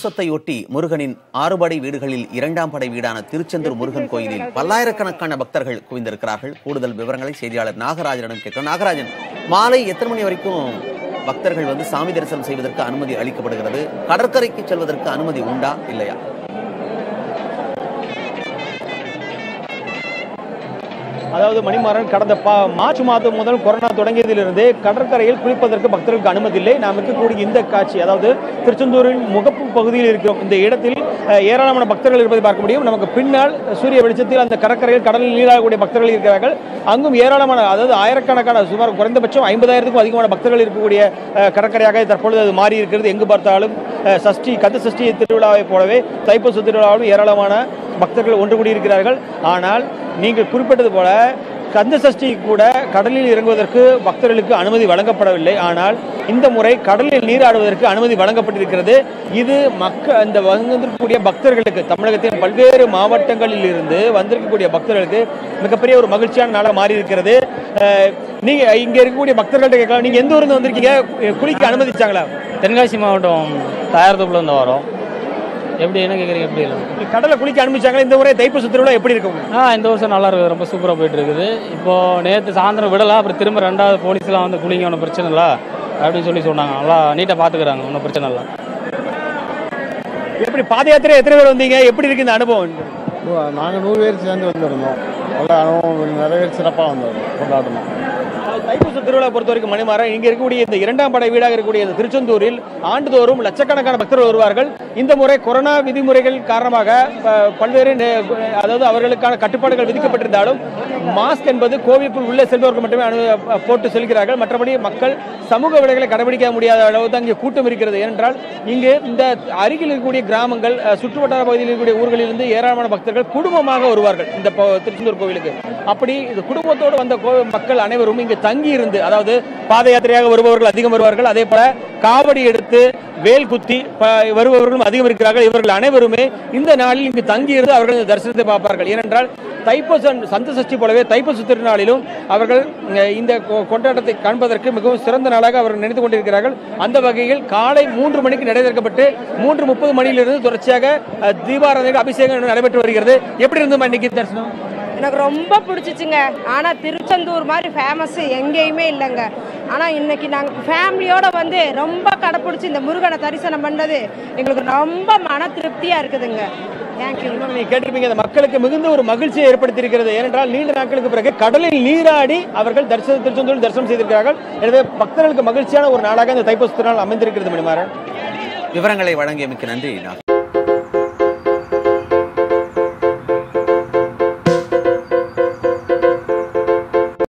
தைப்பூசத்தையொட்டி முருகனின் ஆறுபடை வீடுகளில் இரண்டாம் படை வீடான திருச்செந்தூர் முருகன் கோயிலில் பல்லாயிரக்கணக்கான பக்தர்கள் குவிந்திருக்கிறார்கள் கூடுதல் விவரங்களை செய்தியாளர் நாகராஜனிடம் கேட்கிறோம் நாகராஜன் மாலை எத்தனை மணி வரைக்கும் பக்தர்கள் வந்து சாமி தரிசனம் செய்வதற்கு அனுமதி அளிக்கப்படுகிறது கடற்கரைக்கு செல்வதற்கு அனுமதி உண்டா இல்லையா அதாவது மணிமாறன் கடந்த பா மார்ச் மாதம் முதல் கொரோனா தொடங்கியதிலிருந்து கடற்கரையில் குளிப்பதற்கு பக்தர்களுக்கு அனுமதி இல்லை நாம் இருக்கக்கூடிய இந்த காட்சி அதாவது திருச்செந்தூரின் முகப்பு பகுதியில் இருக்கிறோம் இந்த இடத்தில் அஹ், ஏராளமான பக்தர்கள் இருப்பதை பார்க்க முடியும் நமக்கு பின்னால் சூரிய வெளிச்சத்தில் அந்த கடற்கரையில் கடலில் நீராடக்கூடிய பக்தர்கள் இருக்கிறார்கள் அங்கும் ஏராளமான அதாவது ஆயிரக்கணக்கான சுமார் குறைந்தபட்சம் ஐம்பதாயிரத்துக்கும் அதிகமான பக்தர்கள் இருக்கக்கூடிய அஹ், கடற்கரையாக தற்பொழுது அது மாறி இருக்கிறது எங்கு பார்த்தாலும் அஹ், சஷ்டி கந்த சஷ்டி திருவிழாவைப் போலவே தைப்பூச திருவிழாவிலும் ஏராளமான பக்தர்கள் ஒன்று கூடியிருக்கிறார்கள் ஆனால் நீங்கள் குறிப்பிட்டது போல கந்த சஷ்டி கூட கடலில் இறங்குவதற்கு பக்தர்களுக்கு அனுமதி வழங்கப்படவில்லை ஆனால் இந்த முறை கடலில் நீராடுவதற்கு அனுமதி வழங்கப்பட்டிருக்கிறது இது மக்கள் இந்த வந்திருக்கக்கூடிய பக்தர்களுக்கு தமிழகத்தின் பல்வேறு மாவட்டங்களில் இருந்து வந்திருக்கக்கூடிய பக்தர்களுக்கு மிகப்பெரிய ஒரு மகிழ்ச்சியான நாளாக மாறி இருக்கிறது அஹ், நீங்க இங்க இருக்கக்கூடிய பக்தர்கள்ட்ட கேட்கலாம் நீங்க எந்த ஊர்ல வந்திருக்கீங்க குளிக்க அனுமதிச்சாங்களா தென்காசி மாவட்டம் தயார்தோப்புல இருந்து வரோம் எப்படி என்ன கேட்குறீங்க எப்படி இல்லை கடலை குளிக்க அனுமதிச்சாங்களா இந்த முறை தைப்பூச திருவிழா எப்படி இருக்கும் ஆ இந்த வருஷம் நல்லா இருக்குது ரொம்ப சூப்பராக போயிட்டு இருக்குது இப்போ நேற்று சாயந்தரம் விடலாம் அப்புறம் திரும்ப ரெண்டாவது போலீஸ்லாம் வந்து குளிங்க ஒன்றும் பிரச்சனை இல்லை அப்படின்னு சொல்லி சொன்னாங்க நல்லா நீட்டாக பார்த்துக்கிறாங்க ஒன்றும் பிரச்சனை இல்லை எப்படி பாத யாத்திரை எத்தனை பேர் வந்தீங்க எப்படி இருக்கு இந்த அனுபவம் நாங்கள் நூறு பேர் சேர்ந்து வந்திருந்தோம் நல்ல அனுபவம் நிறைய பேர் சிறப்பாக வந்தோம் கொண்டாடணும் தைப்பூச திருவிழா பொறுத்த வரைக்கும் மணிமாறன் இங்க இருக்கக்கூடிய இந்த இரண்டாம் படை வீடாக இருக்கக்கூடிய இந்த திருச்செந்தூரில் ஆண்டுதோறும் லட்சக்கணக்கான பக்தர்கள் வருவார்கள் இந்த முறை கொரோனா விதிமுறைகள் காரணமாக ப- பல்வேறு நே- அதாவது அவர்களுக்கான கட்டுப்பாடுகள் விதிக்கப்பட்டிருந்தாலும் மாஸ்க் என்பது கோவிலுக்குள் உள்ளே செல்பவர்கள் மட்டுமே அனு போட்டு செல்கிறார்கள் மற்றபடி மக்கள் சமூக விலைகளை கடைபிடிக்க முடியாத அளவு தான் இங்கே கூட்டம் இருக்கிறது ஏனென்றால் இங்கு இந்த அருகில் இருக்கக்கூடிய கிராமங்கள் அஹ், சுற்றுவட்டார பகுதியில் இருக்கக்கூடிய ஊர்களிலிருந்து ஏராளமான பக்தர்கள் குடும்பமாக வருவார்கள் இந்த ப- திருச்செந்தூர் கோவிலுக்கு அப்படி இந்த குடும்பத்தோடு வந்த கோ- மக்கள் அனைவரும் இங்கு தங்கி இருந்து அதாவது பாத யாத்திரையாக வருபவர்கள் அதிகம் வருவார்கள் அதே போல காவடி எடுத்து வேல் குத்தி ப- வருபவர்களும் அதிகம் இருக்கிறார்கள் இவர்கள் அனைவருமே இந்த நாளில் இங்கு தங்கி இருந்து அவர்கள் இந்த தரிசனத்தை பார்ப்பார்கள் ஏனென்றால் தைப்பூச சந்த சஷ்டி போலவே தைப்பூச திருநாளிலும் அவர்கள் அஹ், இந்த கொ- கொண்டாட்டத்தை காண்பதற்கு மிகவும் சிறந்த நாளாக அவர்கள் நினைத்துக் கொண்டிருக்கிறார்கள் அந்த வகையில் காலை மூன்று மணிக்கு நடைபெறப்பட்டு மூன்று முப்பது மணியிலிருந்து தொடர்ச்சியாக அஹ், தீபாராதனை அபிஷேகம் நடைபெற்று வருகிறது எப்படி இருந்துமா இன்னைக்கு தரிசனம் எனக்கு ரொம்ப பிடிச்சிச்சுங்க ஆனால் திருச்செந்தூர் மாதிரி ஃபேமஸ் எங்கேயுமே இல்லைங்க ஆனால் இன்னைக்கு நாங்கள் ஃபேமிலியோட வந்து ரொம்ப கடைப்பிடிச்சி இந்த முருகனை தரிசனம் பண்ணது எங்களுக்கு ரொம்ப மன திருப்தியாக இருக்குதுங்க தேங்க்யூ நீங்க கேட்டிருப்பீங்க அந்த மக்களுக்கு மிகுந்த ஒரு மகிழ்ச்சியை ஏற்படுத்தியிருக்கிறது ஏனென்றால் நீண்ட நாட்களுக்கு பிறகு கடலில் நீராடி அவர்கள் தரிசனம் திருச்செந்தூரில் தரிசனம் செய்திருக்கிறார்கள் எனவே பக்தர்களுக்கு மகிழ்ச்சியான ஒரு நாளாக இந்த தைப்பூச திருநாள் அமைந்திருக்கிறது மணிமாறன் விவரங்களை வழங்கியமைக்கு நன்றி நாகராஜன்